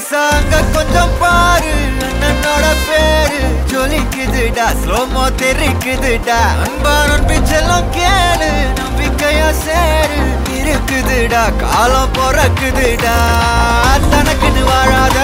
நைசாங்க கொஞ்சம் பாரு அண்ணனோட பேரு ஜொலிக்குதுடா ஸ்லோமோ தெரிக்குதுடா அன்பாரன் பிச்செல்லாம் கேளு நம்பிக்கையா சேரு இருக்குதுடா காலம் பிறக்குதுடா தனக்குன்னு வாழாத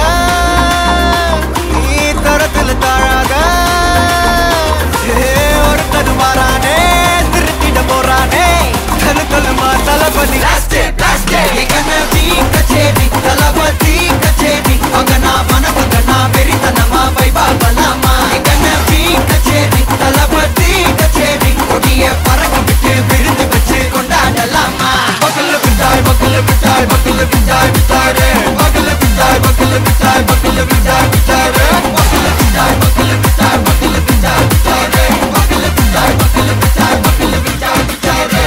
நீ தரத்துல தாழாத ஏ, ஒருத்தன் மாறானே திருத்திட போறானே தனு தலுமா தளபதி லாஸ்டே லாஸ்டே எங்கன வீ கச்சேரி தளபதி கச்சேரி அங்க நான் மனசுங்க நான் வெறித்தனமா வைபா பலாமா எங்கன வீ கச்சேரி தளபதி கச்சேரி கொடிய பறக்க விட்டு விருந்து வச்சு கொண்டாடலாமா பக்கல்ல பிட்டாய் பக்கல்ல பிட்டாய் பக்கல்ல பிட்டாய் பிட்டாரே பக்கல்ல பிட்டாய் பக்கல்ல பிட்டாய் பக்கல்ல பிட்டாய் பிட்டாரே பக்கல்ல பிட்டாய் பக்கல்ல பிட்டாய் பக்கல்ல பிட்டாய் பிட்டாரே பக்கல்ல பிட்டாய் பக்கல்ல பிட்டாய் பக்கல்ல பிட்டாய் பிட்டாரே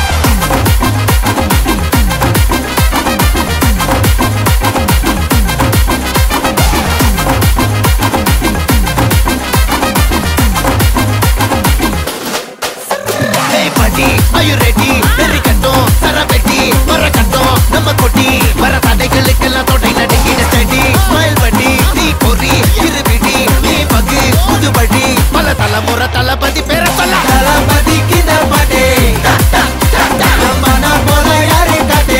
Hey buddy, are you ready? வெறி கட்டும், சரவெட்டி, வர கட்டும், நம்ம கொட்டி, வர தடைகளுக்கெல்லாம் தொடை நடுங்கிட steady. Smile பண்ணி, தீ பொறி, இருவிடி, நீ பகு, புதுபடி, பல தலைமுறை தளபதி பேர சொல்ல தளபதிக்கு இந்த பாட்டே மன போல யாரு காட்டே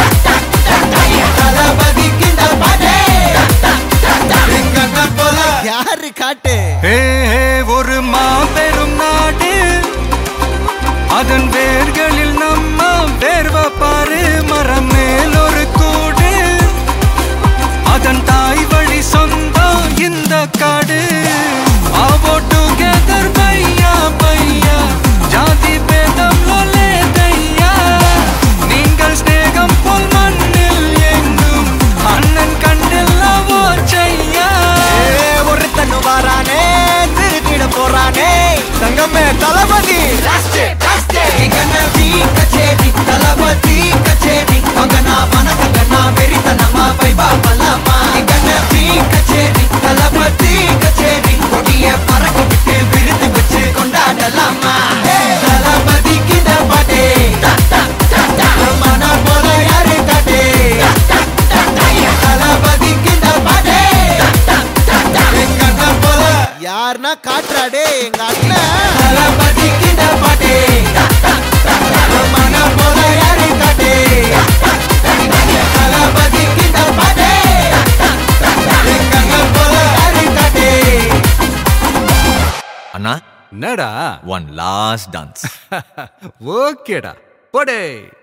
தளபதிக்கு இந்த பாட்டே எங்க அண்ணன் போல யாரு காட்டு ஏ, ஏ, ஒரு மாபெரும் நாடு அதன் வேர்களில் நம்ம வேர்வ பாரு மரம் மேல் ஒரு கூடு அதன் தாய் வழி சொந்தம் இந்த காடு ஆவோ டுகெதர் பையா பையா ஜாதி பேதம் லோலே தையா நீங்கள் ஸ்நேகம் போல் மண்ணில் எங்கும் அண்ணன் கண்டில்லவோ செய்யா ஏ, ஒருத்தன் வாரானே திருத்திட போறானே தங்கமே தளபதி லாஸ்டே லாஸ்டே எங்கன வீ கச்சேரி தளபதி கச்சேரி அங்க நான் மனசங்க நான் வெறித்தனமா வைபா பலாமா எங்கன வீ கச்சேரி தளபதி கச்சேரி கொடிய பறக்க விட்டு விருந்து வச்சு கொண்டாடலாமா தளபதிக்கு இந்த பாட்டே மன போல யாரு காட்டே தளபதிக்கு இந்த பாட்டே எங்க அண்ணன் போல யாருன்னா காட்டுறாடே எங்க அண்ணன் தளபதிக்கு இந்த பாட்டே மன போல யாரு காட்டே தளபதிக்கு இந்த பாட்டே எங்க அண்ணன் போல யாரு காட்டே அண்ணா என்னடா ஒன் லாஸ்ட் டான்ஸ் ஓகேடா போடே